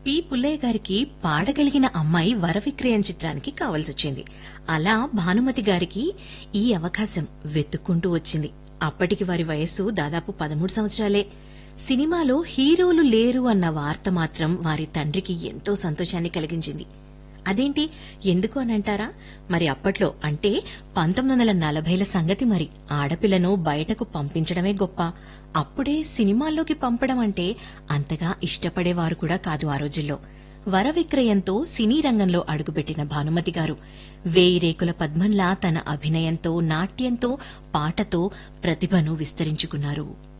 P Pullaiah గారికి పాడగలిగిన అమ్మాయి వరవిక్రయం చిత్రానికి కావలసొచ్చింది అలా భానుమతి గారికి ఈ అవకాశం వెతుక్కుంటూ వచ్చింది అప్పటికి వారి వయస్సు దాదాపు పదమూడు సంవత్సరాలే సినిమాలో హీరోలు లేరు అన్న వార్త మాత్రం వారి తండ్రికి ఎంతో సంతోషాన్ని కలిగించింది అదేంటి ఎందుకు అని అంటారా మరి అప్పట్లో అంటే పంతొమ్మిది వందల నలభైల సంగతి మరి ఆడపిల్లను బయటకు పంపించడమే గొప్ప అప్పుడే సినిమాల్లోకి పంపడం అంటే అంతగా ఇష్టపడేవారు కూడా కాదు ఆ రోజుల్లో వర విక్రయంతో సినీ రంగంలో అడుగుపెట్టిన భానుమతి గారు వేయి రేకుల పద్మంలా తన అభినయంతో నాట్యంతో పాటతో ప్రతిభను విస్తరించుకున్నారు